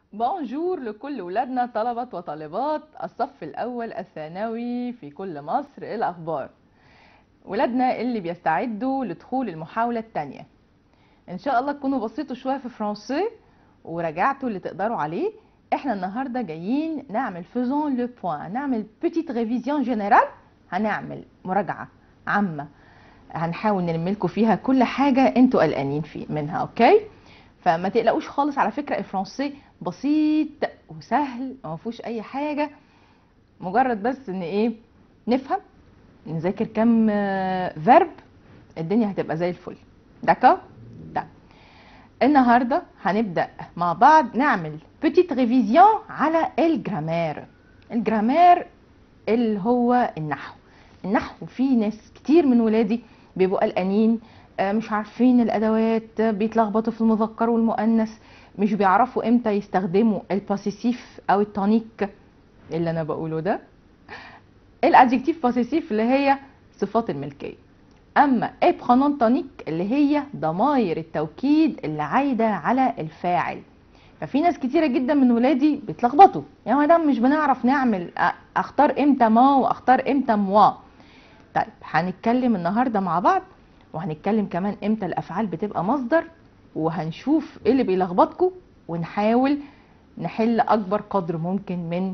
بونجور لكل ولادنا طلبة وطالبات الصف الأول الثانوي في كل مصر إيه الأخبار ولادنا اللي بيستعدوا لدخول المحاولة التانية إن شاء الله تكونوا بصيتوا شوية في فرنسي وراجعتوا اللي تقدروا عليه احنا النهاردة جايين نعمل فيزون لو بوان نعمل بيتيت ريفيزيون جنرال هنعمل مراجعة عامة هنحاول نلم لكم فيها كل حاجة انتوا قلقانين فيه منها اوكي فما تقلقوش خالص على فكرة الفرنسي بسيط وسهل ما فيهوش اي حاجة مجرد بس ان ايه نفهم نذاكر كام فيرب الدنيا هتبقى زي الفل داكا ده النهارده هنبدا مع بعض نعمل بيتيت ريفيزيون على الجرامير الجرامير اللي هو النحو النحو في ناس كتير من ولادي بيبقوا قلقانين مش عارفين الادوات بيتلخبطوا في المذكر والمؤنث مش بيعرفوا امتى يستخدموا الباسيسيف او التونيك اللي انا بقوله ده الادجكتيف باسيسيف اللي هي صفات الملكيه اما اي برونون تونيك اللي هي ضماير التوكيد اللي عايده على الفاعل ففي ناس كتيره جدا من ولادي بيتلخبطوا يا يعني مدام مش بنعرف نعمل اختار امتى ما واختار امتى موا طيب هنتكلم النهارده مع بعض وهنتكلم كمان امتى الافعال بتبقى مصدر وهنشوف ايه اللي بيلخبطكم ونحاول نحل اكبر قدر ممكن من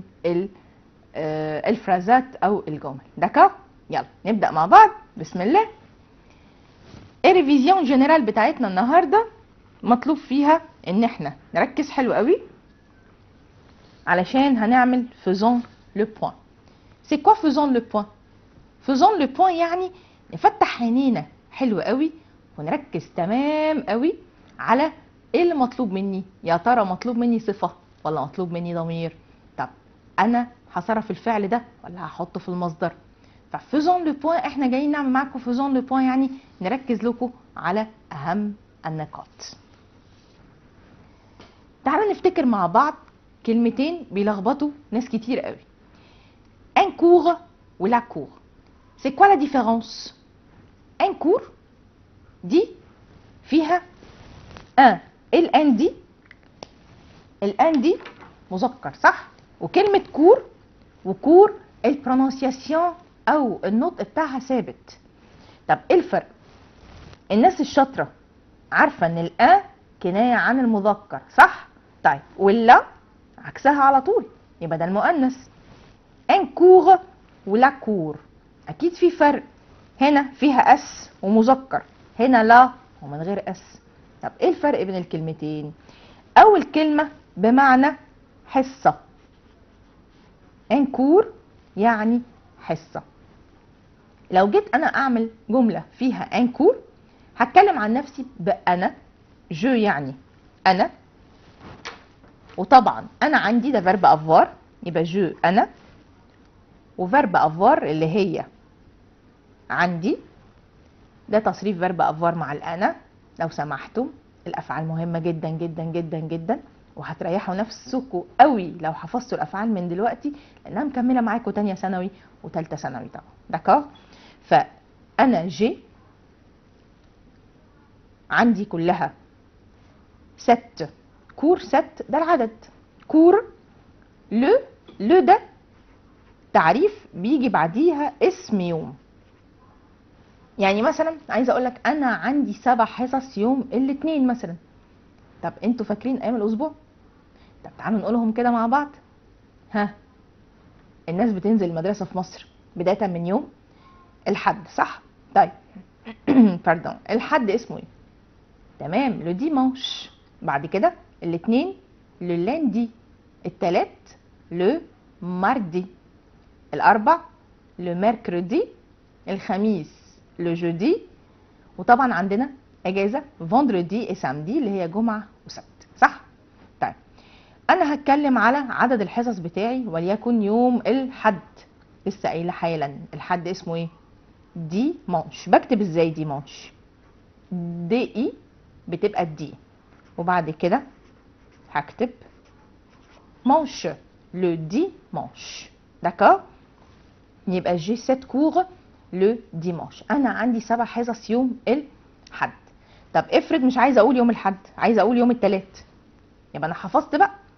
الفرازات او الجمل دكا يلا نبدا مع بعض بسم الله الريفيزيون جنرال بتاعتنا النهارده مطلوب فيها ان احنا نركز حلو قوي علشان هنعمل فيزون لو بوين سي كوا فيزون لو بوين فيزون لو بوين يعني نفتح عينينا حلو قوي ونركز تمام قوي على ايه اللي مطلوب مني يا ترى مطلوب مني صفه ولا مطلوب مني ضمير طب انا هصرف الفعل ده ولا هحطه في المصدر ففيزون لو بوين احنا جايين نعمل معاكم فيزون لو بوين يعني نركز لكم على اهم النقاط تعالوا نفتكر مع بعض كلمتين بيلخبطوا ناس كتير قوي ان كور ولا كور سي كوا لا ديفيرونس ان كور دي فيها ان الان دي الان دي مذكر صح وكلمه كور وكور البرونونسياسيون او النطق بتاعها ثابت طب ايه الفرق الناس الشاطره عارفه ان الان كنايه عن المذكر صح طيب ولا عكسها على طول يبقى ده المؤنث ان كور ولا كور اكيد في فرق هنا فيها اس ومذكر هنا لا ومن غير اس طب ايه الفرق بين الكلمتين اول كلمه بمعنى حصه ان كور يعني حصه لو جيت انا اعمل جمله فيها ان كور هتكلم عن نفسي بانا جو يعني انا وطبعا انا عندي ده فيرب افوار يبقى جو انا وفيرب افوار اللي هي عندي ده تصريف فيرب افوار مع الانا لو سمحتم الافعال مهمه جدا جدا جدا جدا وهتريحوا نفسكم قوي لو حفظتوا الافعال من دلوقتي لانها مكمله معاكم تانية ثانوي وثالثه ثانوي طبعا دكار فانا جي عندي كلها ست كور ست ده العدد كور لو لو ده تعريف بيجي بعديها اسم يوم يعني مثلا عايزه اقول لك انا عندي سبع حصص يوم الاثنين مثلا طب انتوا فاكرين ايام الاسبوع طب تعالوا نقولهم كده مع بعض ها الناس بتنزل المدرسه في مصر بدايه من يوم الحد صح طيب باردون الحد اسمه ايه تمام لو ديمانش بعد كده الاثنين لو لاندي التلات لو ماردي الاربع لو ميركودي الخميس لو جودي وطبعا عندنا اجازه فوندردي اي سامدي اللي هي جمعه وسبت صح طيب انا هتكلم على عدد الحصص بتاعي وليكن يوم الحد لسه قايله حالا الحد اسمه ايه ديمانش بكتب ازاي ديمانش دي اي بتبقى الدي وبعد كده هكتب مانش لو ديمانش داكور يبقى جي سيت كور لو ديمانش انا عندي سبع حصص يوم الحد طب افرض مش عايزه اقول يوم الحد عايزه اقول يوم الثلاث يبقى انا حفظت بقى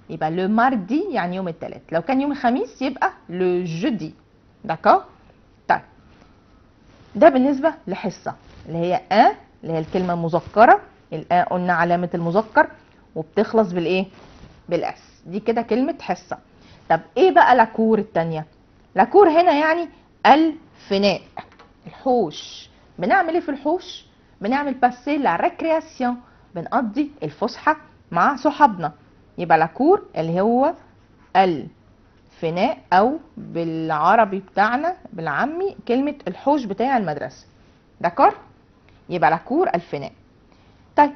يبقى لو ماردي يعني يوم الثلاث لو كان يوم الخميس يبقى لو جودي داكور طيب ده بالنسبة لحصة اللي هي ان اللي هي الكلمة المذكرة الان قلنا علامة المذكر وبتخلص بالايه بالاس دي كده كلمة حصة طب ايه بقى لاكور التانية لاكور هنا يعني الفناء الحوش بنعمل ايه في الحوش بنعمل باسي لا ريكرياسيون بنقضي الفسحة مع صحابنا يبقى لاكور اللي هو الفناء او بالعربي بتاعنا بالعامي كلمة الحوش بتاع المدرسة داكور يبقى لاكور الفناء طيب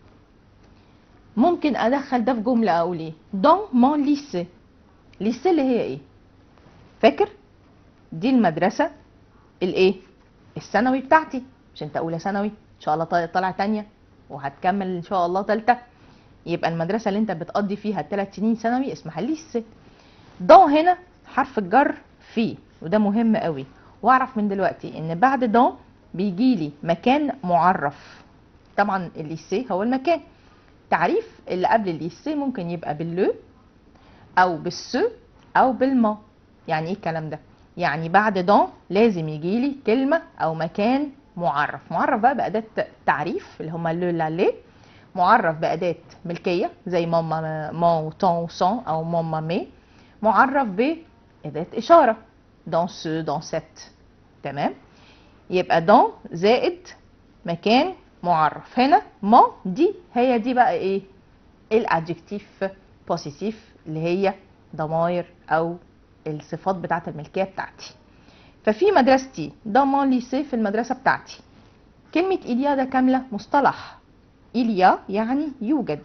ممكن ادخل ده في جمله اقول ايه دون مون ليسي ليسي اللي هي ايه فاكر دي المدرسه الايه الثانوي بتاعتي مش انت اولى ثانوي ان شاء الله طالع طالع تانية وهتكمل ان شاء الله تالتة يبقى المدرسه اللي انت بتقضي فيها الثلاث سنين ثانوي اسمها ليسي دون هنا حرف الجر في وده مهم قوي واعرف من دلوقتي ان بعد دون بيجي لي مكان معرف طبعا الليسي هو المكان تعريف اللي قبل الليسي ممكن يبقى باللو او بالسو او بالما يعني ايه الكلام ده يعني بعد دون لازم يجي لي كلمه او مكان معرف معرف بقى باداه تعريف اللي هما لو لا لي معرف باداه ملكيه زي ماما مون تون سون او ماما مي معرف باداه اشاره دون سو دون سيت تمام يبقى دون زائد مكان معرف هنا ما دي هي دي بقى ايه الادجكتيف بوزيتيف اللي هي ضماير او الصفات بتاعه الملكيه بتاعتي ففي مدرستي ده مون ليسي في المدرسه بتاعتي كلمه إليا ده كامله مصطلح إليا يعني يوجد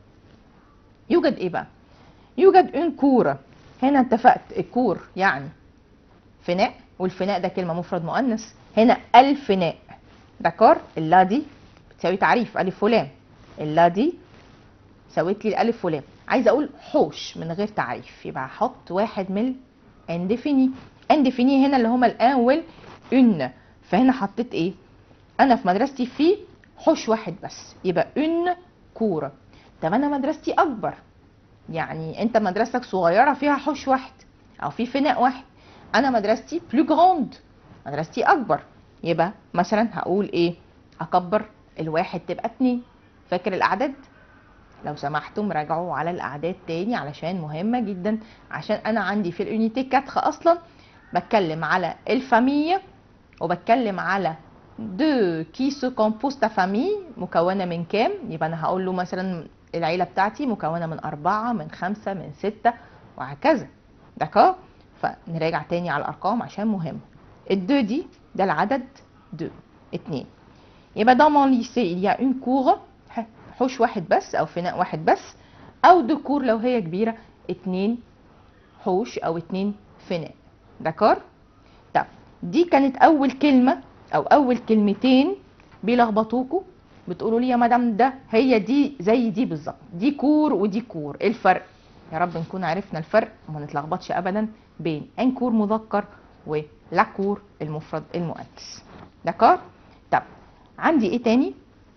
يوجد ايه بقى يوجد اون كور هنا اتفقت الكور يعني فناء والفناء ده كلمه مفرد مؤنث هنا الفناء داكور اللا دي بتساوي تعريف الف ولام اللا دي سويت لي الالف ولام عايزه اقول حوش من غير تعريف يبقى هحط واحد من اندفيني اندفيني هنا اللي هما الان وال ان فهنا حطيت ايه انا في مدرستي في حوش واحد بس يبقى ان كوره طب انا مدرستي اكبر يعني انت مدرستك صغيره فيها حوش واحد او في فناء واحد انا مدرستي بلو جراند مدرستي اكبر يبقى مثلا هقول ايه اكبر الواحد تبقى اتنين فاكر الاعداد لو سمحتم راجعوا على الاعداد تاني علشان مهمه جدا عشان انا عندي في اليونيتي كاتخ اصلا بتكلم على الفامية وبتكلم على دو كي سو كومبوز تا فامي مكونه من كام يبقى انا هقول له مثلا العيله بتاعتي مكونه من اربعه من خمسه من سته وهكذا داكور فنراجع تاني على الارقام عشان مهم الدو دي ده العدد دو اتنين يبقى dans mon lycée il y a une cour حوش واحد بس او فناء واحد بس او دو كور لو هي كبيرة اتنين حوش او اتنين فناء داكور طب دي كانت اول كلمة او اول كلمتين بيلخبطوكوا بتقولوا لي يا مدام ده هي دي زي دي بالظبط دي كور ودي كور ايه الفرق يا رب نكون عرفنا الفرق وما نتلخبطش ابدا بين ان كور مذكر ولا كور المفرد المؤنث داكور طب عندي ايه تاني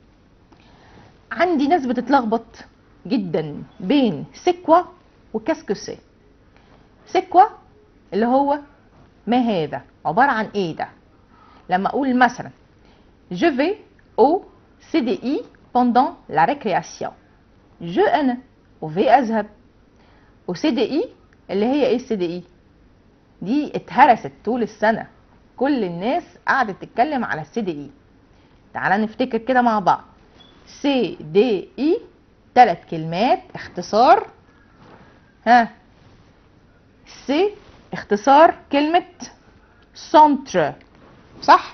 عندي ناس بتتلخبط جدا بين سكوة وكاسكوسي سكوة اللي هو ما هذا عبارة عن ايه ده لما اقول مثلا je vais au CDI pendant la récréation je انا وفي اذهب وCDI اللي هي ايه CDI دي اتهرست طول السنة كل الناس قعدت تتكلم على السي دي اي تعالى نفتكر كده مع بعض سي دي اي ثلاث كلمات اختصار ها سي اختصار كلمة سنتر صح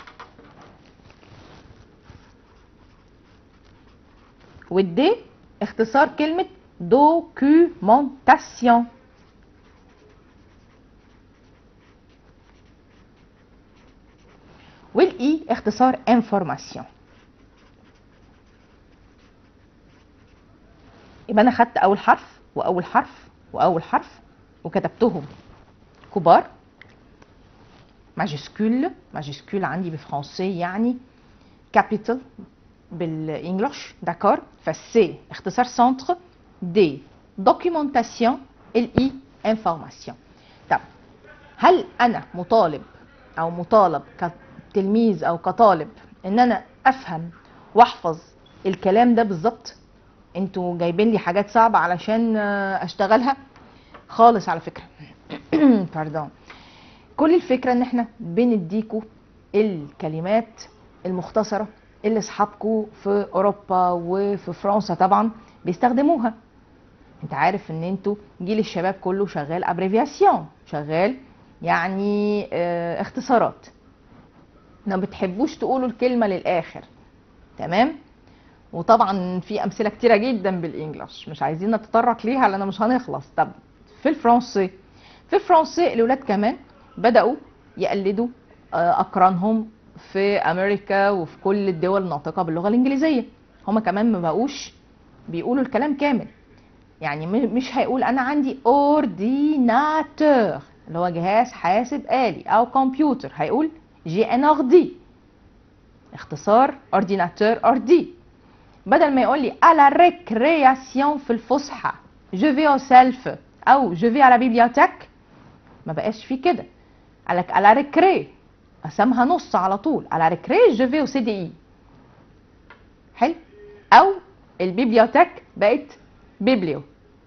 والدي اختصار كلمة دوكيومنتاسيون والاي اختصار انفورماسيون يبقى انا خدت اول حرف واول حرف واول حرف وكتبتهم كبار ماجيسكول ماجيسكول عندي بالفرنسي يعني كابيتال بالانجلش داكور فالسي اختصار سنتر دي documentation الاي information طب هل انا مطالب او مطالب كتلميذ او كطالب ان انا افهم واحفظ الكلام ده بالظبط انتوا جايبين لي حاجات صعبة علشان آه، اشتغلها خالص على فكرة باردون كل الفكرة ان احنا بنديكوا الكلمات المختصرة اللي اصحابكوا في اوروبا وفي فرنسا طبعا بيستخدموها انت عارف ان انتوا جيل الشباب كله شغال ابريفياسيون شغال يعني اه اختصارات ما بتحبوش تقولوا الكلمة للاخر تمام وطبعا في امثله كتيره جدا بالانجلش مش عايزين نتطرق ليها لان مش هنخلص طب في الفرنسي في الفرنسي الاولاد كمان بداوا يقلدوا آه، اقرانهم في امريكا وفي كل الدول الناطقه باللغه الانجليزيه هما كمان ما بقوش بيقولوا الكلام كامل يعني م- مش هيقول انا عندي اورديناتور اللي هو جهاز حاسب آلي او كمبيوتر هيقول جي ان اوردي اختصار اورديناتور اوردي بدل ما يقول لي à la récréation في الفسحة je vais au self أو je vais à la bibliothèque ما بقاش فيه كده قال لك à la récré قسمها نص على طول à la récré je vais au CDI حلو أو البيبليوتيك بقت بيبليو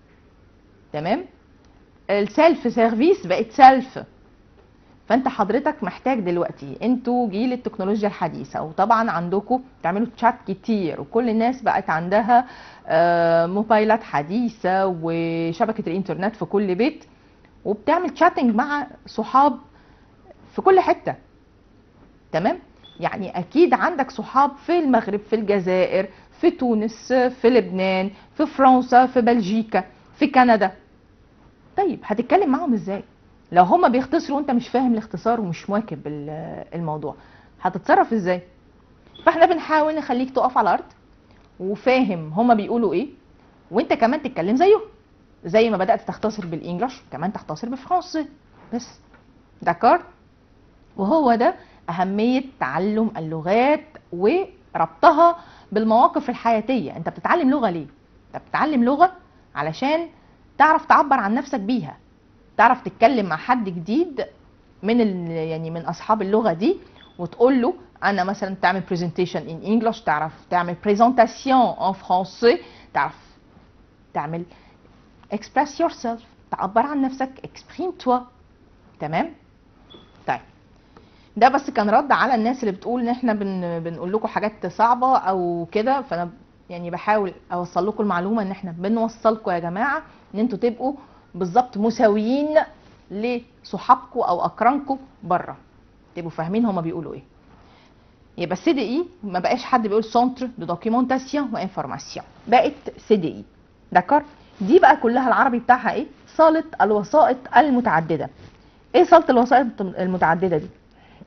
تمام السيلف سيرفيس بقت سيلف فانت حضرتك محتاج دلوقتي انتوا جيل التكنولوجيا الحديثه وطبعا عندكم بتعملوا تشات كتير وكل الناس بقت عندها آه، موبايلات حديثه وشبكه الانترنت في كل بيت وبتعمل تشاتنج مع صحاب في كل حته تمام يعني اكيد عندك صحاب في المغرب في الجزائر في تونس في لبنان في فرنسا في بلجيكا في كندا طيب هتتكلم معاهم ازاي لو هما بيختصروا وانت مش فاهم الاختصار ومش مواكب ال- الموضوع هتتصرف ازاي فاحنا بنحاول نخليك تقف على الارض وفاهم هما بيقولوا ايه وانت كمان تتكلم زيهم زي ما بدات تختصر بالانجلش كمان تختصر بالفرنسي بس داكار وهو ده اهميه تعلم اللغات وربطها بالمواقف الحياتيه انت بتتعلم لغه ليه انت بتتعلم لغه علشان تعرف تعبر عن نفسك بيها تعرف تتكلم مع حد جديد من ال... يعني من اصحاب اللغه دي وتقول له انا مثلا تعمل برزنتيشن ان انجلش تعرف تعمل بريزنتاسيون ان فرونسي تعرف تعمل express yourself تعبر عن نفسك exprime toi تمام طيب ده بس كان رد على الناس اللي بتقول ان احنا بن... بنقول لكم حاجات صعبه او كده فانا يعني بحاول اوصل لكم المعلومه ان احنا بنوصلكم يا جماعه ان انتوا تبقوا بالظبط مساويين لصحابكم او اقرانكم بره تبقوا فاهمين هما بيقولوا ايه يبقى السي دي اي ما بقاش حد بيقول سنتر دو دوكيومونتاسيون وانفورماسيون بقت سي دي اي دكار دي بقى كلها العربي بتاعها ايه صاله الوسائط المتعدده ايه صاله الوسائط المتعدده دي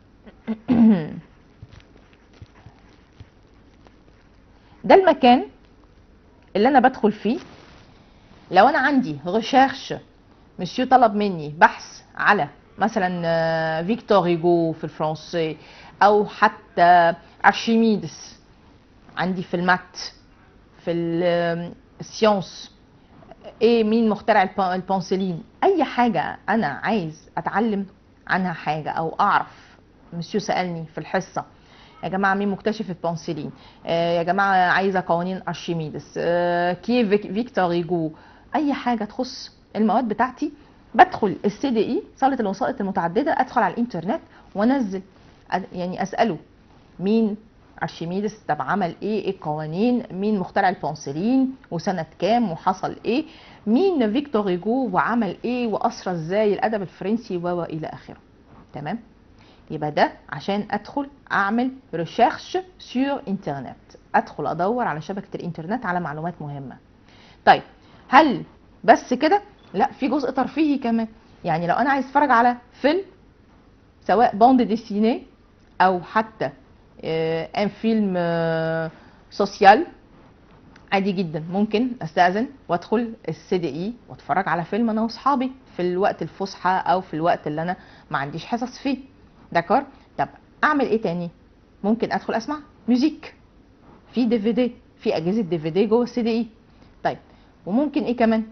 ده المكان اللي انا بدخل فيه لو انا عندي ريشيرش مسيو طلب مني بحث على مثلا آه، فيكتور هيجو في الفرنسي او حتى ارشيميدس عندي في المات في ال- السيونس ايه مين مخترع الب- البنسلين اي حاجه انا عايز اتعلم عنها حاجه او اعرف مسيو سالني في الحصه يا جماعه مين مكتشف البنسلين آه يا جماعه عايزه قوانين ارشيميدس آه كيف فيك- فيكتور هيجو اي حاجه تخص المواد بتاعتي بدخل السي دي اي صاله الوسائط المتعدده ادخل على الانترنت وانزل أد- يعني اساله مين ارشيميدس طب عمل ايه ايه القوانين مين مخترع البنسلين وسنه كام وحصل ايه مين فيكتور هيجو وعمل ايه واسرى ازاي الادب الفرنسي و الى اخره تمام يبقى ده عشان ادخل اعمل ريشيرش سور انترنت ادخل ادور على شبكه الانترنت على معلومات مهمه طيب هل بس كده لا في جزء ترفيهي كمان يعني لو انا عايز اتفرج على فيلم سواء باند ديسيني او حتى آه، ان فيلم آه، سوسيال عادي جدا ممكن استاذن وادخل السي دي اي واتفرج على فيلم انا واصحابي في الوقت الفسحه او في الوقت اللي انا ما عنديش حصص فيه داكور طب اعمل ايه تاني ممكن ادخل اسمع ميوزيك في دي في دي في اجهزه دي في دي جوه السي دي اي طيب وممكن ايه كمان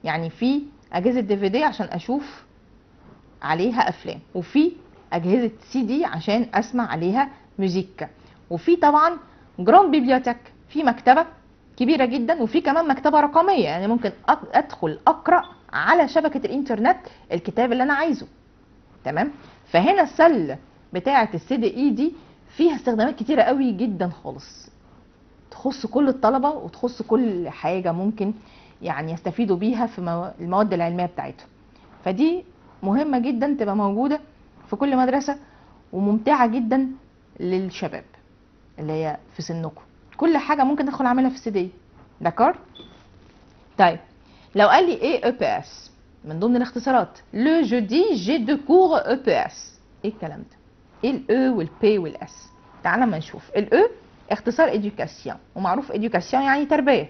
يعني في اجهزه دي في دي عشان اشوف عليها افلام وفي اجهزه سي دي عشان اسمع عليها ميوزيكا وفي طبعا جراند بيبليوتيك في مكتبه كبيره جدا وفي كمان مكتبه رقميه يعني ممكن أق- ادخل اقرا على شبكه الانترنت الكتاب اللي انا عايزه تمام فهنا السله بتاعه السي دي اي دي فيها استخدامات كتيره قوي جدا خالص تخص كل الطلبه وتخص كل حاجه ممكن يعني يستفيدوا بيها في مو- المواد العلميه بتاعتهم فدي مهمه جدا تبقى موجوده في كل مدرسه وممتعه جدا للشباب اللي هي في سنكم كل حاجه ممكن ادخل اعملها في السي دي داكور طيب لو قال لي ايه او بي اس من ضمن الاختصارات لو جودي جي دو كور او بي اس ايه الكلام ده ايه الاو والبي والاس تعال ما نشوف الاو اختصار education ومعروف education يعني تربيه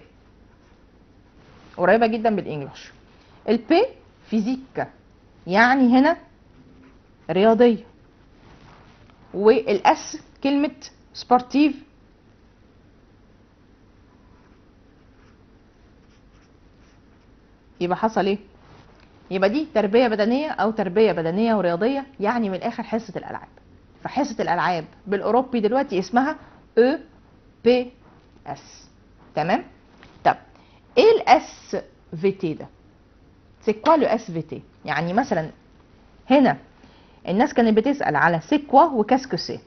قريبه جدا بالانجلش البي فيزيك يعني هنا رياضيه والاس كلمه سبورتيف يبقى حصل ايه يبقى دي تربيه بدنيه او تربيه بدنيه ورياضيه يعني من الاخر حصه الالعاب فحصه الالعاب بالاوروبي دلوقتي اسمها او بي اس تمام طب ايه الاس في تي ده سي كوا لو اس في تي يعني مثلا هنا الناس كانت بتسال على سي كوا وكاسكو سي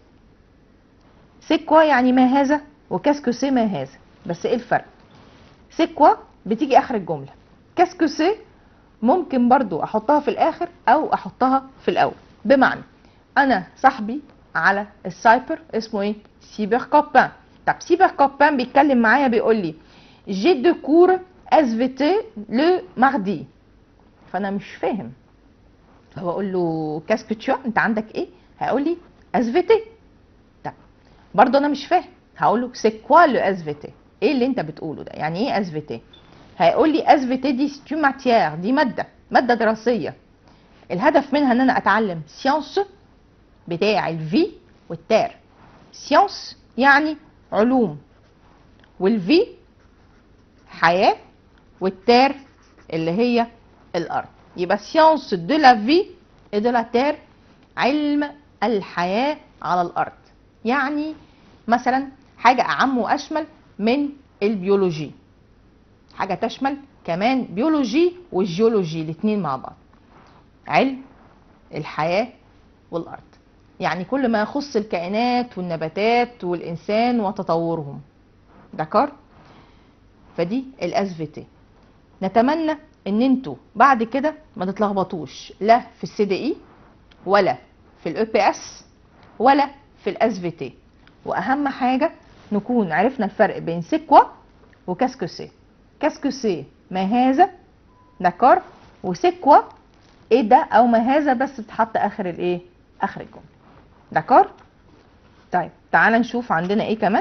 سي كوا يعني ما هذا وكاسكو سي ما هذا بس ايه الفرق سي كوا بتيجي اخر الجمله كاسكو سي ممكن برضو احطها في الاخر او احطها في الاول بمعنى انا صاحبي على السايبر اسمه ايه سيبر كوبان طب سيبر كوبان بيتكلم معايا بيقول لي جي دو كور اس في تي لو ماردي فانا مش فاهم فبقول له كاسكو تشو انت عندك ايه هيقول لي اس في تي طب برضه انا مش فاهم هقول له سي كوا لو اس في تي ايه اللي انت بتقوله ده يعني ايه اس في تي هيقول لي اس في تي دي ستو ماتيير دي ماده ماده دراسيه الهدف منها ان انا اتعلم سيانس بتاع الفي والتار سيانس يعني علوم والفي حياه والتار اللي هي الارض يبقى سيانس دو لا في et de la terre علم الحياه على الارض يعني مثلا حاجه اعم واشمل من البيولوجي حاجه تشمل كمان بيولوجي والجيولوجي الاثنين مع بعض علم الحياه والارض يعني كل ما يخص الكائنات والنباتات والانسان وتطورهم دكار فدي الاس في تي نتمنى ان انتوا بعد كده ما تتلخبطوش لا في السي دي اي ولا في الاو بي اس ولا في الاس في تي واهم حاجه نكون عرفنا الفرق بين سيكوا وكاسكو سي كاسكو سي ما هذا دكار وسيكوا ايه ده او ما هذا بس بتحط اخر الايه اخر الجمله دكار طيب تعال نشوف عندنا ايه كمان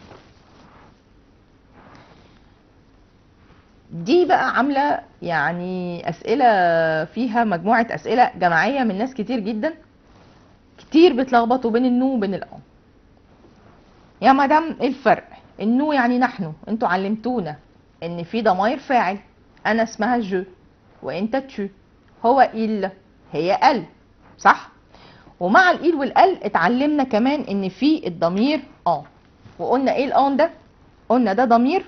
دي بقى عامله يعني اسئله فيها مجموعه اسئله جماعيه من ناس كتير جدا كتير بتلخبطوا بين النو وبين الام يا مدام ايه الفرق النو يعني نحن انتوا علمتونا ان في ضماير فاعل انا اسمها جو وانت تشو هو إل هي ال صح ومع الإيل والال اتعلمنا كمان ان في الضمير اه وقلنا ايه الان ده قلنا ده ضمير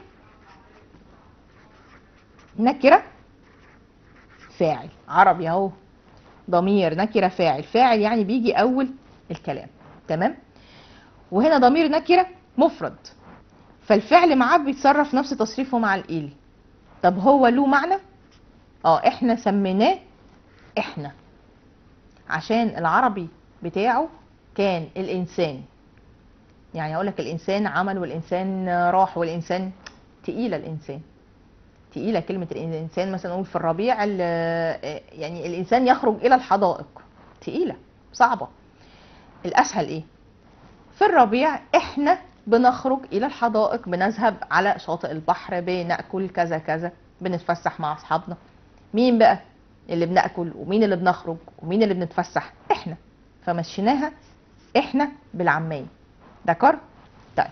نكره فاعل عربي اهو ضمير نكره فاعل فاعل يعني بيجي اول الكلام تمام وهنا ضمير نكره مفرد فالفعل معاه بيتصرف نفس تصريفه مع الإيل طب هو له معنى اه احنا سميناه احنا عشان العربي بتاعه كان الانسان يعني اقول لك الانسان عمل والانسان راح والانسان تقيله الانسان تقيله كلمه الانسان مثلا نقول في الربيع ال- يعني الانسان يخرج الى الحدائق تقيله صعبه الاسهل ايه في الربيع احنا بنخرج الى الحدائق بنذهب على شاطئ البحر بناكل كذا كذا بنتفسح مع اصحابنا مين بقى اللي بناكل ومين اللي بنخرج ومين اللي بنتفسح احنا فمشيناها احنا بالعاميه دكر طيب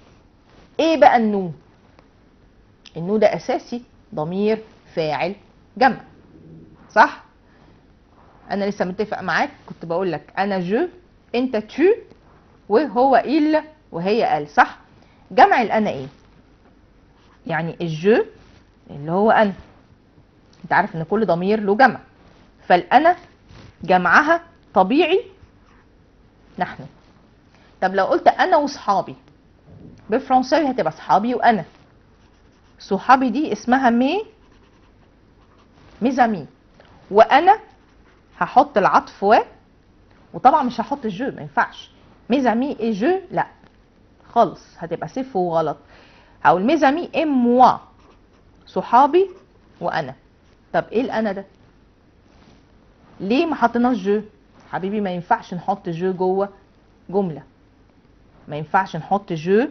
ايه بقى النو النو ده اساسي ضمير فاعل جمع صح انا لسه متفق معاك كنت بقول لك انا جو انت تو وهو إل وهي ال صح جمع الانا ايه يعني الجو اللي هو انا انت عارف ان كل ضمير له جمع فالانا جمعها طبيعي نحن طب لو قلت انا وصحابي بالفرنساوي هتبقى صحابي وانا صحابي دي اسمها مي ميزامي وانا هحط العطف و وطبعا مش هحط الجو ما ينفعش ميزامي اي جو لا خالص هتبقى صفر وغلط هقول ميزامي ام موا صحابي وانا طب ايه الانا ده ليه ما حطيناش جو حبيبي ما ينفعش نحط جو جوه جمله ما ينفعش نحط جو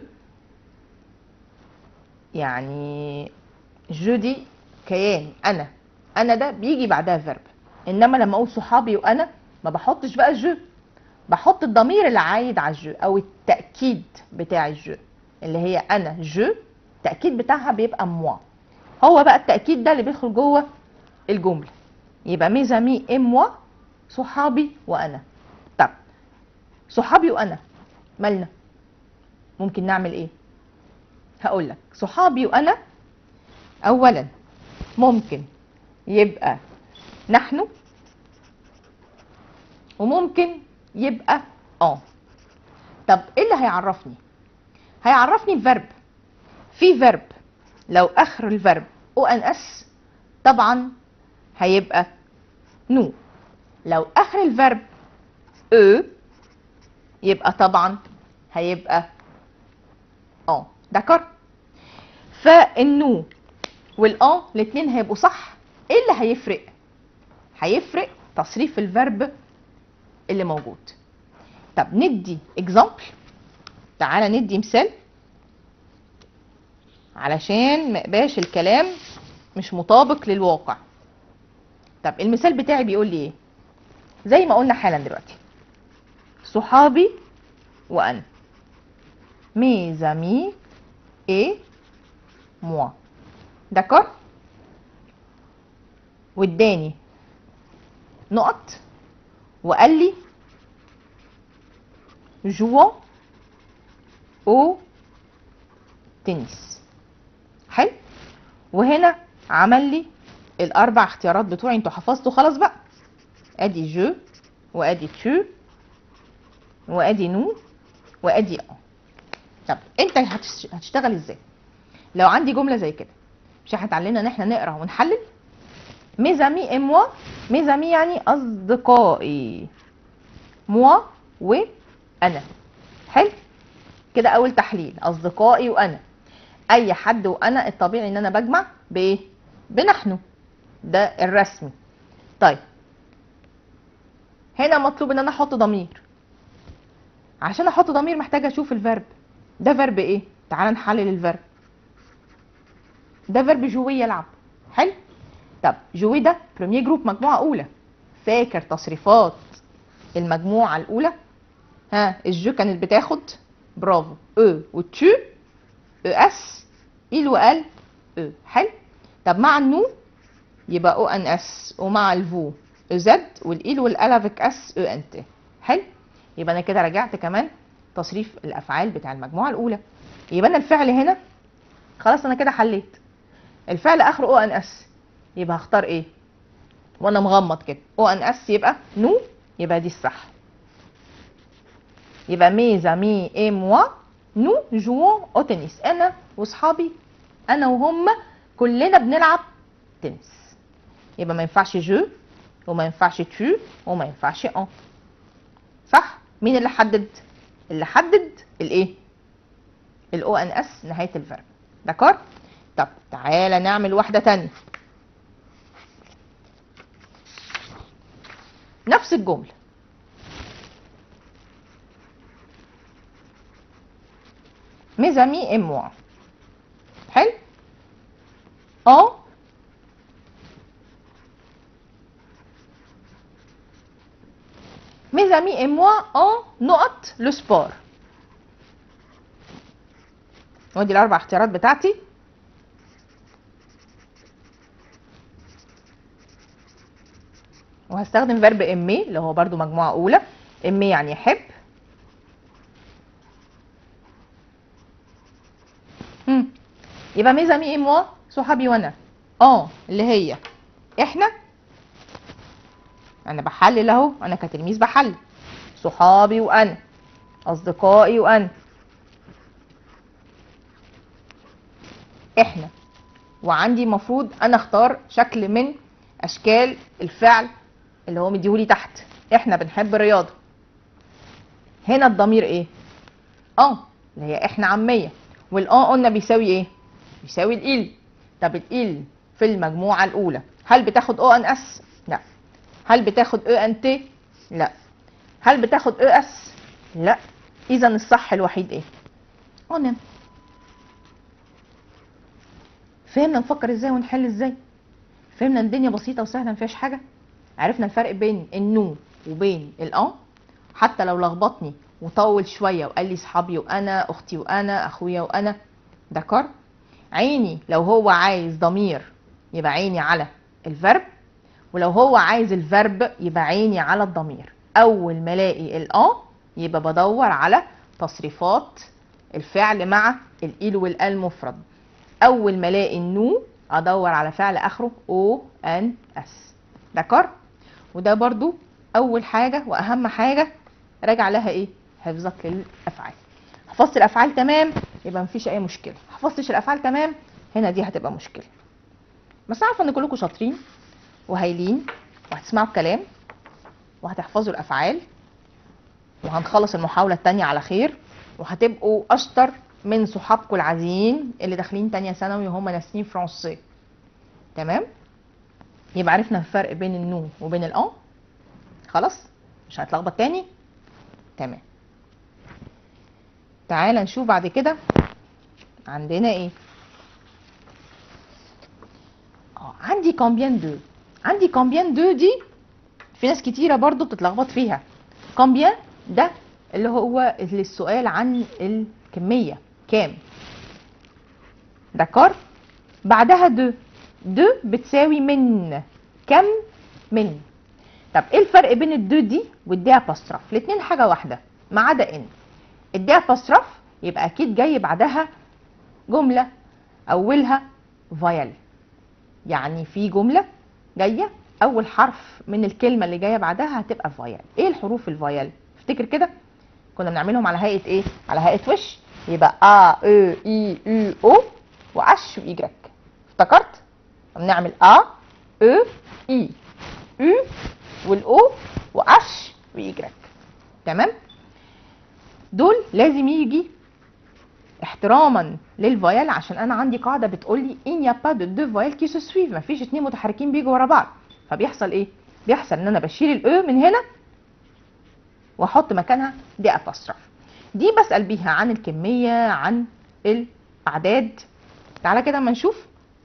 يعني جو دي كيان انا انا ده بيجي بعدها فيرب انما لما اقول صحابي وانا ما بحطش بقى الجو بحط الضمير اللي عايد على الجو او التاكيد بتاع الجو اللي هي انا جو التاكيد بتاعها بيبقى موا هو بقى التاكيد ده اللي بيدخل جوه الجمله يبقى ميزامي ام موا صحابي وانا طب صحابي وانا مالنا ممكن نعمل ايه هقول لك صحابي وانا اولا ممكن يبقى نحن وممكن يبقى اه طب ايه اللي هيعرفني هيعرفني فيرب في فيرب لو اخر الفيرب او ان اس طبعا هيبقى نو لو اخر الفيرب او يبقى طبعا هيبقى اه دكر فالنو والاه الاثنين هيبقوا صح ايه اللي هيفرق هيفرق تصريف الفيرب اللي موجود طب ندي اكزامبل تعالى ندي مثال علشان ما يبقاش الكلام مش مطابق للواقع طب المثال بتاعي بيقول لي ايه زي ما قلنا حالا دلوقتي صحابي وانا mes amis et moi d'accord واداني نقط وقال لي jouons au تنس حلو وهنا عمل لي الاربع اختيارات بتوعي انتوا حفظتوا خلاص بقى ادي جو وادي تو وادي نو وادي اه طب انت هتش- هتشتغل ازاي لو عندي جمله زي كده مش هتعلمنا ان احنا نقرا ونحلل ميزامي et moi ميزامي يعني اصدقائي موا وانا حلو كده اول تحليل اصدقائي وانا اي حد وانا الطبيعي ان انا بجمع بايه بنحن ده الرسمي طيب هنا مطلوب ان انا احط ضمير عشان احط ضمير محتاجه اشوف الفيرب ده فيرب ايه تعال نحلل الفيرب ده فيرب جوي يلعب حلو طب جوي ده بريمير جروب مجموعه اولى فاكر تصريفات المجموعه الاولى ها الجو كانت بتاخد برافو او وتشو او اس il وال او حلو طب مع النو يبقى او ان اس ومع الفو او زد والايل والال افيك اس او ان تي حلو يبقى انا كده رجعت كمان تصريف الافعال بتاع المجموعه الاولى يبقى انا الفعل هنا خلاص انا كده حليت الفعل اخره او ان اس يبقى هختار ايه وانا مغمض كده او ان اس يبقى نو يبقى دي الصح يبقى مي زامي اي موا نو جوون او تنس انا واصحابي انا وهم كلنا بنلعب تنس يبقى ما ينفعش جو وما ينفعش تو وما ينفعش ان صح مين اللي حدد اللي حدد الايه الاو ان اس نهايه الفيرب دكار طب تعالى نعمل واحده تانية نفس الجمله mes amis et moi حلو اه mes amis et moi en نقط le sport ودي الاربع اختيارات بتاعتي وهستخدم فيرب امي اللي هو برضو مجموعة أولى امي يعني يحب هم. يبقى ميزا مي موا صحابي وانا اه اللي هي احنا انا بحلل اهو انا كتلميذ بحلل صحابي وانا اصدقائي وانا احنا وعندي المفروض انا اختار شكل من اشكال الفعل اللي هو مديهولي تحت احنا بنحب الرياضه هنا الضمير ايه اه اللي هي احنا عاميه والاه قلنا بيساوي ايه بيساوي الإل طب الإل في المجموعه الاولى هل بتاخد او ان اس لا هل بتاخد او ان تي لا هل بتاخد او اس لا اذا الصح الوحيد ايه اونم فهمنا نفكر ازاي ونحل ازاي فهمنا الدنيا بسيطه وسهله مفيهاش حاجه عرفنا الفرق بين النو وبين الان حتى لو لخبطني وطول شويه وقال لي صحابي وانا اختي وانا اخويا وانا دكار عيني لو هو عايز ضمير يبقى عيني على الفرب ولو هو عايز الفرب يبقى عيني على الضمير اول ما الاقي الان يبقى بدور على تصريفات الفعل مع الإيل والال مفرد اول ما الاقي النو ادور على فعل اخره او ان اس دكار وده برضو اول حاجه واهم حاجه راجع لها ايه حفظك للافعال حفظت الافعال تمام يبقى مفيش اي مشكله حفظتش الافعال تمام هنا دي هتبقى مشكله بس عارفه ان كلكم شاطرين وهايلين وهتسمعوا الكلام وهتحفظوا الافعال وهنخلص المحاوله التانية على خير وهتبقوا اشطر من صحابكم العاديين اللي داخلين تانية ثانوي وهم ناسين فرنسي تمام يبقى عرفنا الفرق بين النو وبين الان خلاص مش هنتلخبط تاني تمام تعال نشوف بعد كده عندنا ايه اه عندي كومبيان دو عندي كومبيان دو دي في ناس كتيره برضو بتتلخبط فيها كومبيان ده اللي هو اللي السؤال عن الكميه كام دكار بعدها دو دو بتساوي من كم من طب ايه الفرق بين الدو دي والدي اباستراف الاتنين حاجه واحده ما عدا ان الدي اباستراف يبقى اكيد جاي بعدها جمله اولها فايل يعني في جمله جايه اول حرف من الكلمه اللي جايه بعدها هتبقى فايل ايه الحروف الفايل افتكر كده كنا بنعملهم على هيئه ايه على هيئه وش يبقى ا او اي يو او واش وايجريك افتكرت بنعمل ا او اي يو والاو واش وايجريك تمام دول لازم يجي احتراما للفويال عشان انا عندي قاعده بتقول لي ان يا با دو دو فويال كي سو سويف مفيش اتنين متحركين بيجوا ورا بعض فبيحصل ايه بيحصل ان انا بشيل الاو من هنا واحط مكانها دي اباستروف دي بسال بيها عن الكميه عن الاعداد تعالى كده اما نشوف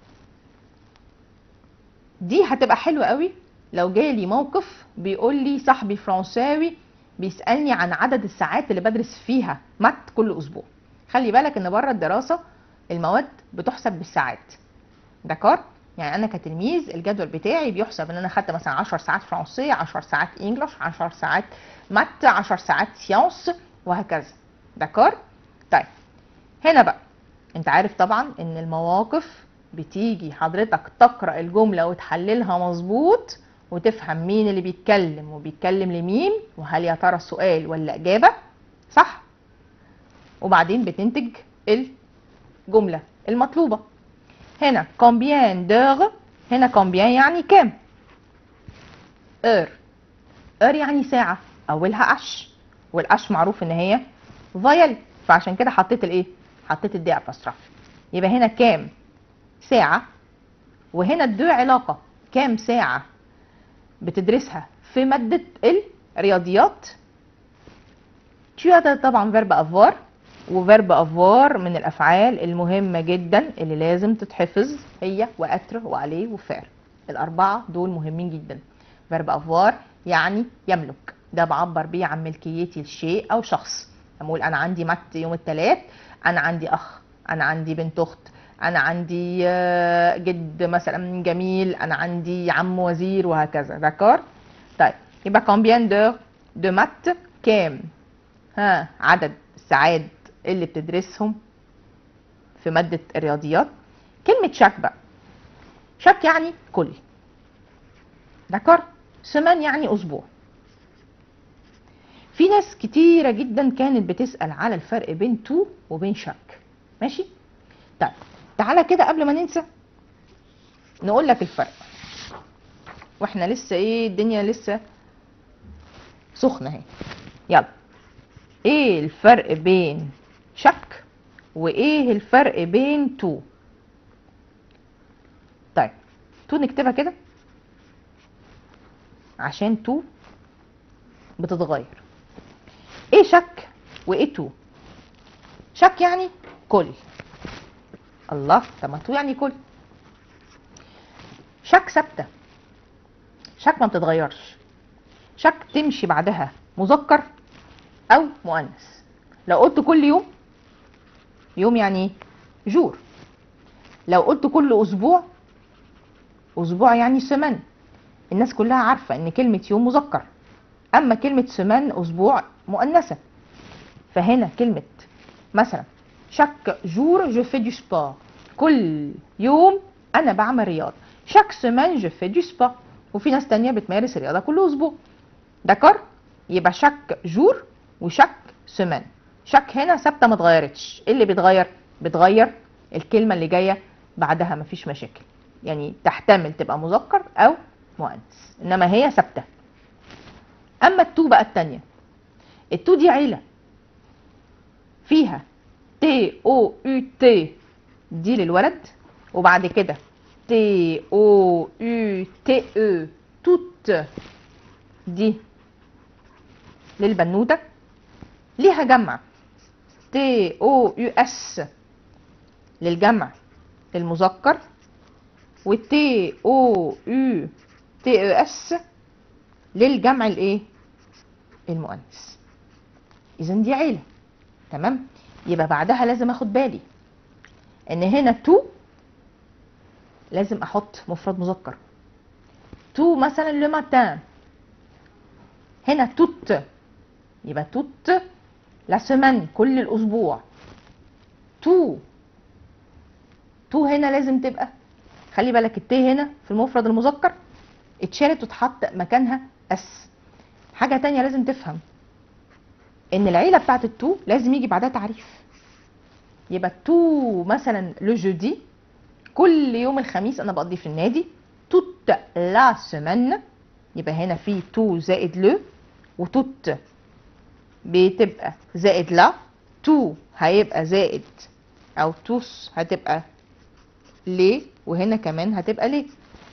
دي هتبقى حلوه قوي لو جالي موقف بيقول لي صاحبي فرنساوي بيسالني عن عدد الساعات اللي بدرس فيها مات كل اسبوع خلي بالك ان بره الدراسه المواد بتحسب بالساعات دكار يعني انا كتلميذ الجدول بتاعي بيحسب ان انا خدت مثلا 10 ساعات فرنسيه 10 ساعات انجلش 10 ساعات مات 10 ساعات سيانس وهكذا دكار طيب هنا بقى انت عارف طبعا ان المواقف بتيجي حضرتك تقرا الجمله وتحللها مظبوط وتفهم مين اللي بيتكلم وبيتكلم لمين وهل يا ترى السؤال ولا اجابه صح وبعدين بتنتج الجمله المطلوبه هنا combien d'heures هنا combien يعني كام heure heure يعني ساعة أولها أش والأش معروف إن هي فايل فعشان كده حطيت الإيه؟ حطيت الدي أبستراف يبقى هنا كام ساعة وهنا الدو علاقة كام ساعة بتدرسها في مادة الرياضيات tu as طبعا فيرب افوار وفيرب افوار من الافعال المهمه جدا اللي لازم تتحفظ هي واتر وعليه وفعل الاربعه دول مهمين جدا فيرب افوار يعني يملك ده بعبر بيه عن ملكيتي لشيء او شخص اقول انا عندي مت يوم الثلاث انا عندي اخ انا عندي بنت اخت انا عندي جد مثلا جميل انا عندي عم وزير وهكذا ذكر يبقى combien d'heures de maths كام ها عدد الساعات اللي بتدرسهم في مادة الرياضيات كلمة شاك بقى شاك يعني كل دكار سمان يعني أسبوع في ناس كتيرة جدا كانت بتسأل على الفرق بين تو وبين شاك ماشي طيب تعالى كده قبل ما ننسى نقول لك الفرق واحنا لسه ايه الدنيا لسه سخنه اهي يلا ايه الفرق بين شك وايه الفرق بين تو طيب تو نكتبها كده عشان تو بتتغير ايه شك وايه تو شك يعني كل الله طب ما تو يعني كل شك ثابته شك ما بتتغيرش شك تمشي بعدها مذكر او مؤنث لو قلت كل يوم يوم يعني ايه جور لو قلت كل اسبوع اسبوع يعني سمان الناس كلها عارفه ان كلمه يوم مذكر اما كلمه سمان اسبوع مؤنثه فهنا كلمه مثلا شاك جور جو في دو سبور كل يوم انا بعمل رياضه شاك سمان جو في دو سبور وفي ناس تانية بتمارس الرياضه كل اسبوع دكار يبقى شاك جور وشاك سمان شاك هنا ثابته ما اتغيرتش ايه اللي بيتغير بتغير الكلمه اللي جايه بعدها مفيش مشاكل يعني تحتمل تبقى مذكر او مؤنث انما هي ثابته اما التو بقى التانية التو دي عيله فيها تي او يو تي دي للولد وبعد كده تي او يو تي او توت دي للبنوته ليها جمع تي او يو اس للجمع المذكر والتي او يو تي او اس للجمع الايه المؤنث اذا دي عيله تمام يبقى بعدها لازم اخد بالي ان هنا تو لازم احط مفرد مذكر تو مثلا لو ماتان هنا توت يبقى توت لا سمان كل الاسبوع تو تو هنا لازم تبقى خلي بالك التي هنا في المفرد المذكر اتشالت وتحط مكانها اس حاجة تانية لازم تفهم ان العيلة بتاعت التو لازم يجي بعدها تعريف يبقى تو مثلا لو جودي كل يوم الخميس انا بقضي في النادي توت لا سمان يبقى هنا في تو زائد لو وتوت بتبقى زائد لا تو هيبقى زائد او توس هتبقى ليه وهنا كمان هتبقى ليه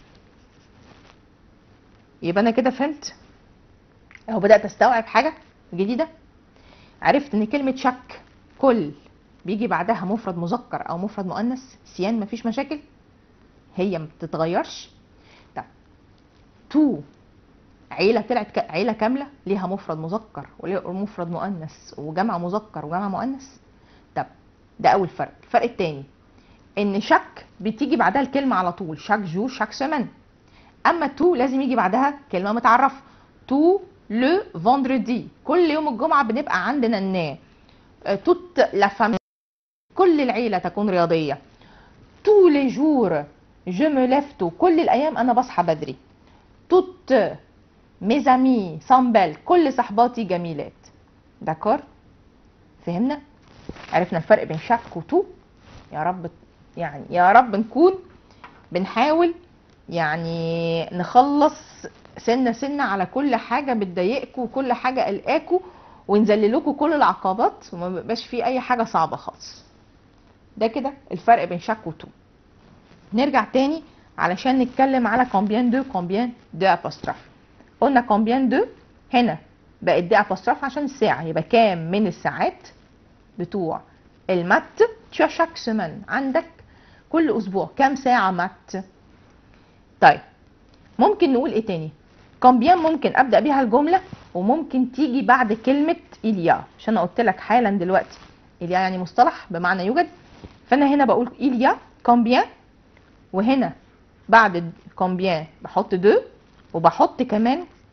يبقى انا كده فهمت اهو بدات استوعب حاجه جديده عرفت ان كلمه شك كل بيجي بعدها مفرد مذكر او مفرد مؤنث سيان مفيش مشاكل هي ما بتتغيرش طب تو عيله طلعت ك- عيله كامله ليها مفرد مذكر وليها مفرد مؤنث وجمع مذكر وجمع مؤنث طب ده اول فرق الفرق التاني ان شك بتيجي بعدها الكلمه على طول شاك جور شاك سمان اما تو لازم يجي بعدها كلمه متعرفه تو لو فوندردي كل يوم الجمعه بنبقى عندنا النا توت لا فامي كل العيله تكون رياضيه تو لي جور جو مي ليف تو كل الايام انا بصحى بدري توت ميزامي سامبل كل صحباتي جميلات داكور فهمنا عرفنا الفرق بين شك وتو يا رب يعني يا رب نكون بنحاول يعني نخلص سنة سنة على كل حاجة بتضايقكم وكل حاجة قلقاكم ونذللكم كل العقبات وما بيبقاش فيه أي حاجة صعبة خالص ده كده الفرق بين شك وتو نرجع تاني علشان نتكلم على كومبيان دو كومبيان دو ابوستراف قلنا كومبيان دو هنا بقت دي ابوستراف عشان الساعة يبقى كام من الساعات بتوع المات tu as chaque semaine عندك كل اسبوع كام ساعة مات طيب ممكن نقول ايه تاني كومبيان ممكن ابدا بيها الجمله وممكن تيجي بعد كلمه إليا عشان انا قلت لك حالا دلوقتي إليا يعني مصطلح بمعنى يوجد فانا هنا بقول إليا كومبيان وهنا بعد كومبيان بحط دو وبحط كمان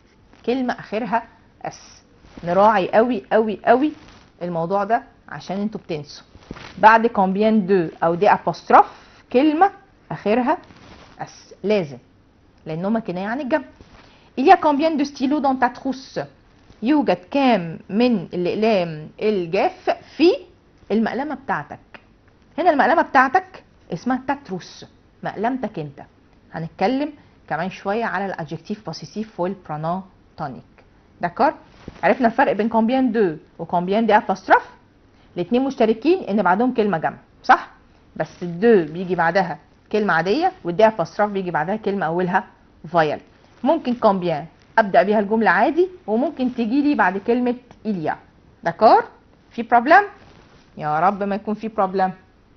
كلمه اخرها اس نراعي قوي قوي قوي الموضوع ده عشان انتوا بتنسوا بعد كومبيان دو او دي ابوستروف كلمه اخرها اس لازم لانهما كنايه عن الجمع Il y a combien de stylos dans ta trousse يوجد كام من الأقلام الجاف في المقلمة بتاعتك هنا المقلمة بتاعتك اسمها تاتروس مقلمتك انت هنتكلم كمان شوية على الادجكتيف بوسيسيف والبرونون تونيك داكور عرفنا الفرق بين كومبيان دو وكومبيان دي ابوستروف الاتنين مشتركين ان بعدهم كلمة جمع صح بس الدو بيجي بعدها كلمة عادية والدي ابوستروف بيجي بعدها كلمة اولها فايل ممكن كومبيان ابدا بيها الجمله عادي وممكن تيجي لي بعد كلمه إليا داكور في بروبلم يا رب ما يكون في بروبلم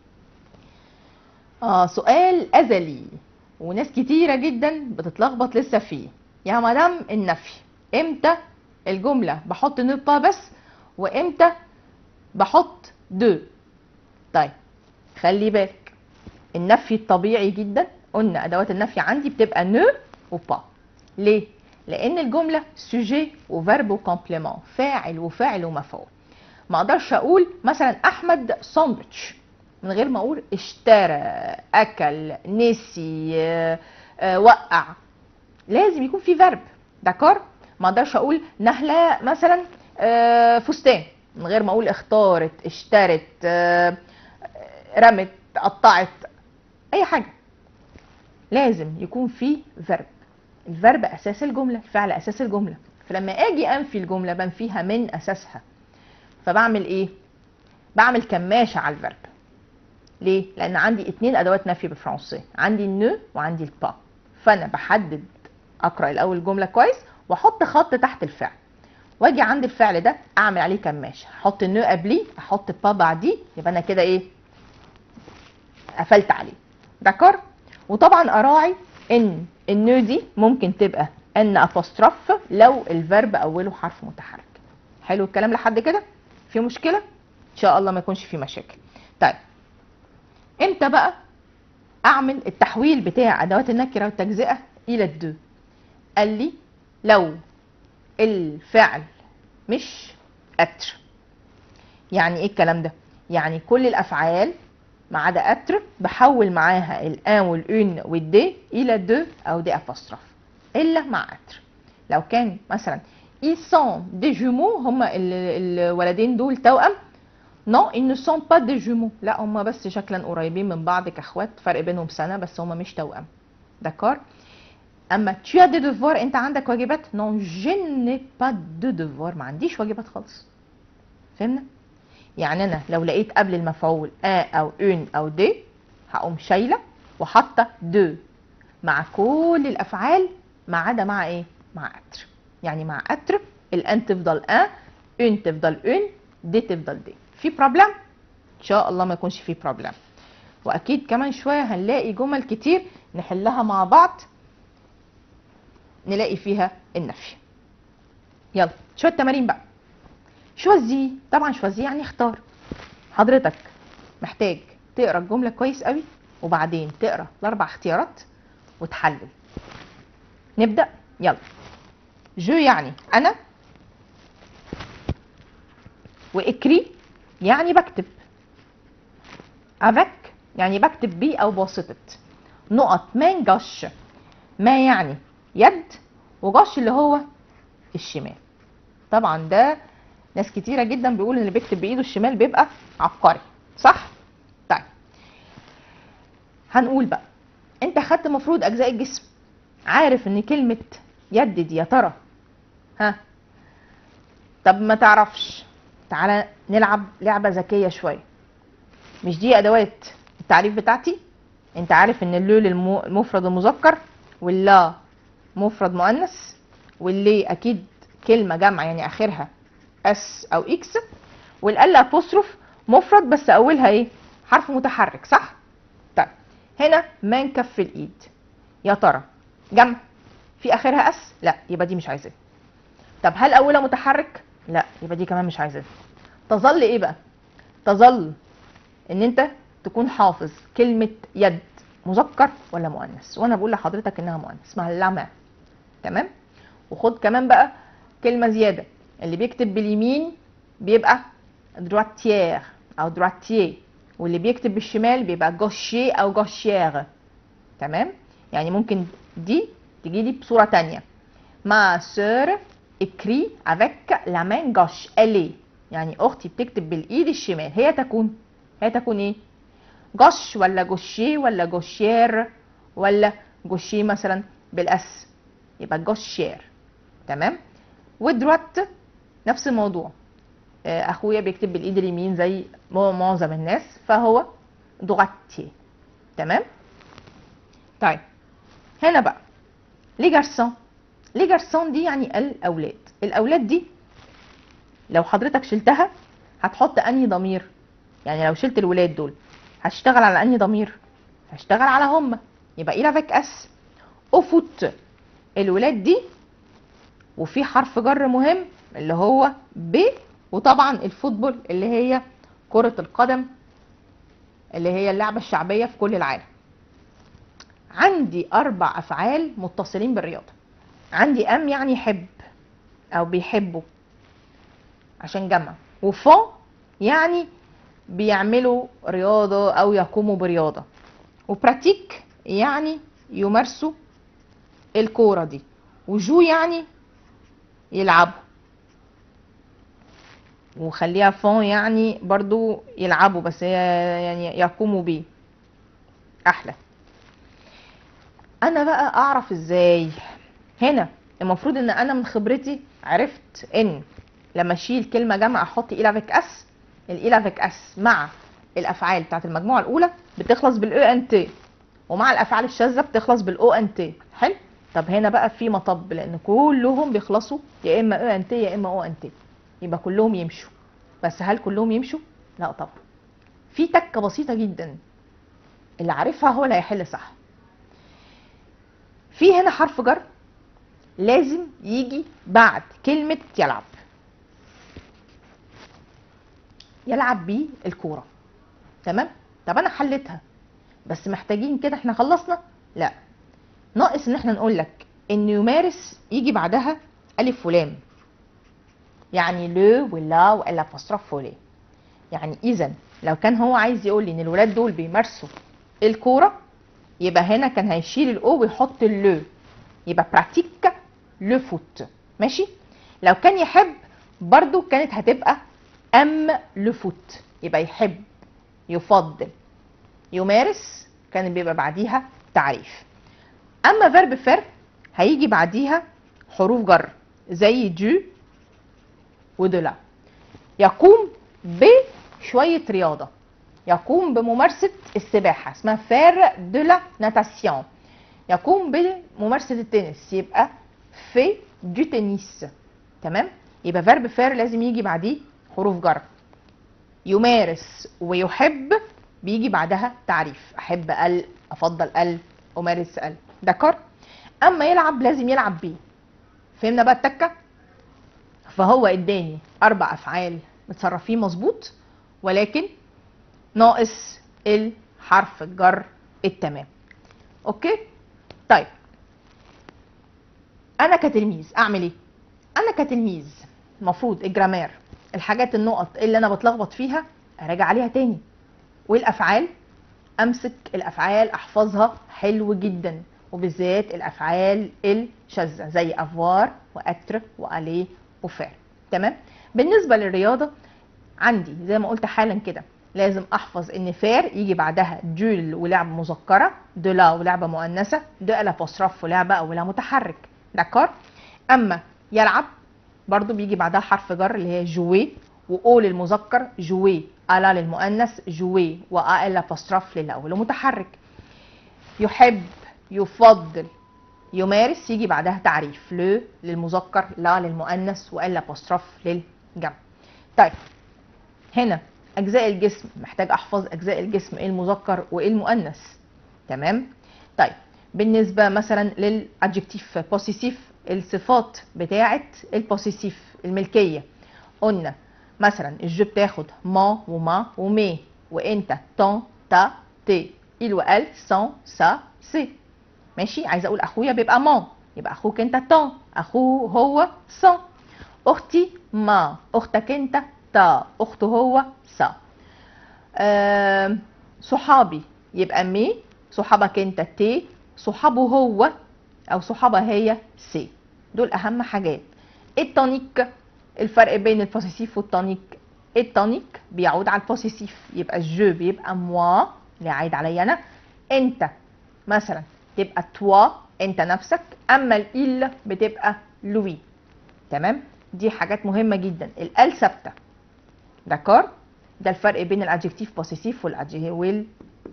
اه سؤال ازلي وناس كتيره جدا بتتلخبط لسه فيه يا مدام النفي امتى الجمله بحط نو با بس وامتى بحط دو طيب خلي بالك النفي الطبيعي جدا قلنا ادوات النفي عندي بتبقى نو وبا ليه لان الجمله سوجي وفيرب وكومبليمون فاعل وفاعل ومفعول ما اقدرش اقول مثلا احمد ساندويتش من غير ما اقول اشترى اكل نسي آه، آه، وقع لازم يكون في فيرب داكور ما اقدرش اقول نهله مثلا آه، فستان من غير ما اقول اختارت اشترت آه، رمت قطعت اي حاجه لازم يكون في فيرب الفيرب اساس الجمله الفعل اساس الجمله فلما اجي انفي الجمله بنفيها من اساسها فبعمل ايه بعمل كماشه على الفيرب ليه لان عندي اتنين ادوات نفي بالفرنسي عندي النو وعندي البا فانا بحدد اقرا الاول الجمله كويس واحط خط تحت الفعل واجي عند الفعل ده اعمل عليه كماشه احط النو قبليه احط با بعديه يبقى انا كده ايه قفلت عليه داكور وطبعا اراعي ان النو دي ممكن تبقى ان ابوستروف لو الفيرب اوله حرف متحرك حلو الكلام لحد كده في مشكله ان شاء الله ما يكونش في مشاكل طيب امتى بقى اعمل التحويل بتاع ادوات النكره والتجزئه الى الدو قال لي لو الفعل مش اتر يعني ايه الكلام ده يعني كل الافعال ما عدا اتر بحول معاها الان والان والدي الى دو او دي ابوستروف الا مع اتر لو كان مثلا ils sont des jumeaux هما ال- الولدين دول توأم non ils ne sont pas des jumeaux لا هما بس شكلا قريبين من بعض كاخوات فرق بينهم سنه بس هما مش توأم داكور اما tu as des devoirs انت عندك واجبات non je n'ai pas de devoirs ما عنديش واجبات خالص فهمنا يعني انا لو لقيت قبل المفعول ا او اون او دي هقوم شايله وحاطه دو مع كل الافعال ما عدا مع ايه مع اتر يعني مع اتر الان تفضل ان اون تفضل اون دي تفضل دي في بروبلم ان شاء الله ما يكونش في بروبلم واكيد كمان شويه هنلاقي جمل كتير نحلها مع بعض نلاقي فيها النفي يلا شويه تمارين بقى شوزي طبعا شوزي يعني اختار حضرتك محتاج تقرا الجمله كويس قوي وبعدين تقرا الاربع اختيارات وتحلل نبدا يلا جو يعني انا واكري يعني بكتب افك يعني بكتب بيه او بواسطه نقط من جش ما يعني يد وجش اللي هو الشمال طبعا ده ناس كتيرة جدا بيقول ان اللي بيكتب بايده الشمال بيبقى عبقري صح طيب هنقول بقى انت خدت مفروض اجزاء الجسم عارف ان كلمة يد دي يا ترى ها طب ما تعرفش تعالى نلعب لعبة ذكية شوية مش دي ادوات التعريف بتاعتي انت عارف ان اللو للمفرد المذكر واللا مفرد مؤنث واللي اكيد كلمة جمع يعني اخرها اس او اكس والال ابوستروف مفرد بس اولها ايه حرف متحرك صح طيب هنا من كف الايد يا ترى جمع في اخرها اس لا يبقى دي مش عايزاه طب هل اولها متحرك لا يبقى دي كمان مش عايزاه تظل ايه بقى تظل ان انت تكون حافظ كلمه يد مذكر ولا مؤنث وانا بقول لحضرتك انها مؤنث اسمها لما تمام وخد كمان بقى كلمه زياده اللي بيكتب باليمين بيبقى droitière او droitier واللي بيكتب بالشمال بيبقى gaucher او gauchère تمام يعني ممكن دي تجي لي بصوره تانية ما sœur écrit avec la main gauche elle est يعني اختي بتكتب بالايد الشمال هي تكون هي تكون ايه جوش ولا جوشي ولا جوشير ولا جوشي مثلا بالاس يبقى جوشير تمام ودروات نفس الموضوع آه، اخويا بيكتب بالايد اليمين زي مو- معظم الناس فهو دوغاتي تمام طيب هنا بقى لي جارسون لي جارسون دي يعني الاولاد الاولاد دي لو حضرتك شلتها هتحط انهي ضمير يعني لو شلت الولاد دول هشتغل على انهي ضمير هشتغل على هم يبقى إلى فيك اس أفوت الولاد دي وفي حرف جر مهم اللي هو ب وطبعا الفوتبول اللي هي كرة القدم اللي هي اللعبة الشعبية في كل العالم عندي أربع أفعال متصلين بالرياضة عندي أم يعني يحب أو بيحبوا عشان جمع وفون يعني بيعملوا رياضة أو يقوموا برياضة وبراتيك يعني يمارسوا الكورة دي وجو يعني يلعبوا وخليها فون يعني برضو يلعبوا بس هي يعني يقوموا بيه احلى انا بقى اعرف ازاي هنا المفروض ان انا من خبرتي عرفت ان لما اشيل كلمه جمع احط الافيك اس الالافيك اس مع الافعال بتاعت المجموعه الاولى بتخلص بالاو ان تي ومع الافعال الشاذه بتخلص بالاو ان تي حلو طب هنا بقى في مطب لان كلهم بيخلصوا يا اما او ان تي يا اما او ان تي يبقى كلهم يمشوا بس هل كلهم يمشوا لا طبعا في تكه بسيطه جدا اللي عارفها هو اللي هيحل صح في هنا حرف جر لازم يجي بعد كلمه يلعب يلعب بيه الكوره تمام طب انا حلتها بس محتاجين كده احنا خلصنا لا ناقص ان احنا نقول لك ان يمارس يجي بعدها الف ولام يعني لو ولا والابوستروف ولي يعني اذا لو كان هو عايز يقول لي ان الولاد دول بيمارسوا الكوره يبقى هنا كان هيشيل الاو ويحط اللو يبقى براتيك لو فوت ماشي لو كان يحب برضو كانت هتبقى ام لو فوت يبقى يحب يفضل يمارس كان بيبقى بعديها تعريف اما فيرب فر هيجي بعديها حروف جر زي دو ودولا يقوم بشوية رياضة يقوم بممارسة السباحة اسمها فير دو لا ناتاسيون يقوم بممارسة التنس يبقى في دو تنس تمام يبقى فيرب فير لازم يجي بعديه حروف جر يمارس ويحب بيجي بعدها تعريف احب ال افضل ال امارس ال دكار اما يلعب لازم يلعب بيه فهمنا بقى التكه فهو اداني اربع افعال متصرفين مظبوط ولكن ناقص الحرف الجر التمام اوكي طيب انا كتلميذ اعمل ايه انا كتلميذ المفروض الجرامير الحاجات النقط اللي انا بتلخبط فيها اراجع عليها تاني والافعال امسك الافعال احفظها حلو جدا وبالذات الافعال الشاذه زي افوار واتر واليه وفعل تمام بالنسبه للرياضه عندي زي ما قلت حالا كده لازم احفظ ان فير يجي بعدها دول ولعبه مذكره دولا ولعبه مؤنثه دو الابوستروف ولعبه اولها متحرك دكار اما يلعب برضو بيجي بعدها حرف جر اللي هي جوي واو للمذكر جوي الا للمؤنث جوي وآ الابوستروف للاول متحرك يحب يفضل يمارس يجي بعدها تعريف لو للمذكر لا للمؤنث وال ابوستروف للجمع طيب هنا اجزاء الجسم محتاج احفظ اجزاء الجسم ايه المذكر وايه المؤنث تمام طيب بالنسبه مثلا للادجكتيف بوسيسيف الصفات بتاعه البوسيسيف الملكيه قلنا مثلا الجو بتاخد ما وما ومي وانت تون تا تي il وال سون سا سي ماشي عايزه اقول اخويا بيبقى ما يبقى اخوك انت تون اخوه هو سون اختي ما اختك انت تا اخته هو سا آم، صحابي يبقى مي صحابك انت تي صحابه هو او صحابها هي سي دول اهم حاجات التونيك الفرق بين البوسيسيف والتونيك التونيك بيعود على البوسيسيف يبقى جو بيبقى موا اللي عايد عليا انا انت مثلا تبقى توا انت نفسك اما الإل بتبقى لوي تمام دي حاجات مهمه جدا الال ثابته داكور ده الفرق بين الادجكتيف بوسيسيف والادجكتيف وال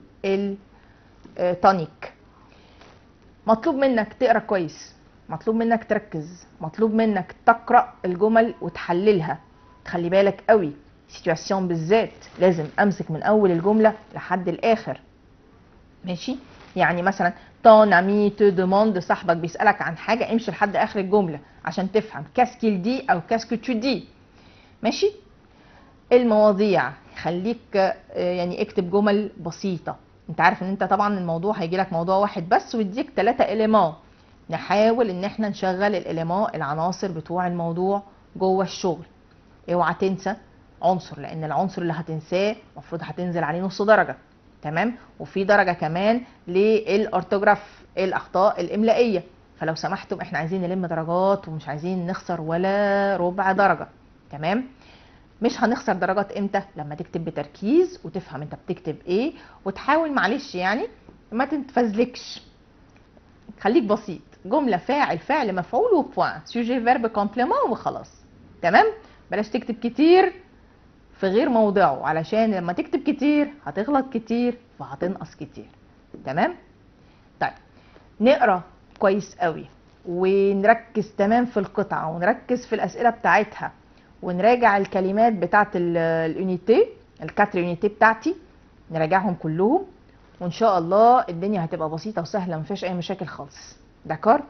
التونيك مطلوب منك تقرا كويس مطلوب منك تركز مطلوب منك تقرا الجمل وتحللها تخلي بالك قوي سيتواسيون بالذات لازم امسك من اول الجمله لحد الاخر ماشي يعني مثلا ton ami te demande صاحبك بيسالك عن حاجه امشي لحد اخر الجمله عشان تفهم كاسكيل دي او كاسكو تو دي ماشي المواضيع خليك آه، يعني اكتب جمل بسيطه انت عارف ان انت طبعا الموضوع هيجي لك موضوع واحد بس ويديك ثلاثة اليمان نحاول ان احنا نشغل الاليمان العناصر بتوع الموضوع جوه الشغل اوعى تنسى عنصر لان العنصر اللي هتنساه المفروض هتنزل عليه نص درجه تمام وفي درجه كمان للارتوجراف الاخطاء الاملائيه فلو سمحتم احنا عايزين نلم درجات ومش عايزين نخسر ولا ربع درجه تمام مش هنخسر درجات امتى لما تكتب بتركيز وتفهم انت بتكتب ايه وتحاول معلش يعني ما تتفزلكش خليك بسيط جمله فاعل فعل مفعول وبوان سوجي فيرب كومبليمون وخلاص تمام بلاش تكتب كتير في غير موضعه علشان لما تكتب كتير هتغلط كتير وهتنقص كتير تمام طيب نقرا كويس قوي ونركز تمام في القطعه ونركز في الاسئله بتاعتها ونراجع الكلمات بتاعت ال- اليونيتي الكاتر يونيتي بتاعتي نراجعهم كلهم وان شاء الله الدنيا هتبقى بسيطه وسهله مفيش اي مشاكل خالص دكار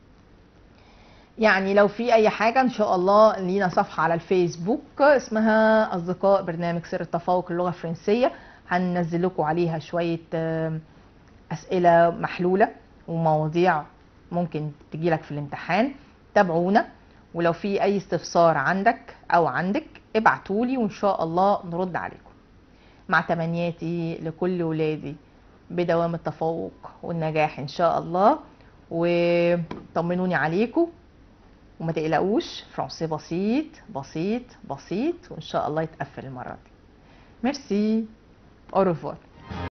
يعني لو في اي حاجه ان شاء الله لينا صفحه على الفيسبوك اسمها اصدقاء برنامج سر التفوق اللغه الفرنسيه هننزل لكم عليها شويه آم، اسئله محلوله ومواضيع ممكن تجيلك في الامتحان تابعونا ولو في اي استفسار عندك او عندك ابعتولي وان شاء الله نرد عليكم مع تمنياتي لكل ولادي بدوام التفوق والنجاح ان شاء الله وطمنوني عليكم وما تقلقوش فرنسي بسيط بسيط بسيط وان شاء الله يتقفل المره دي ميرسي au revoir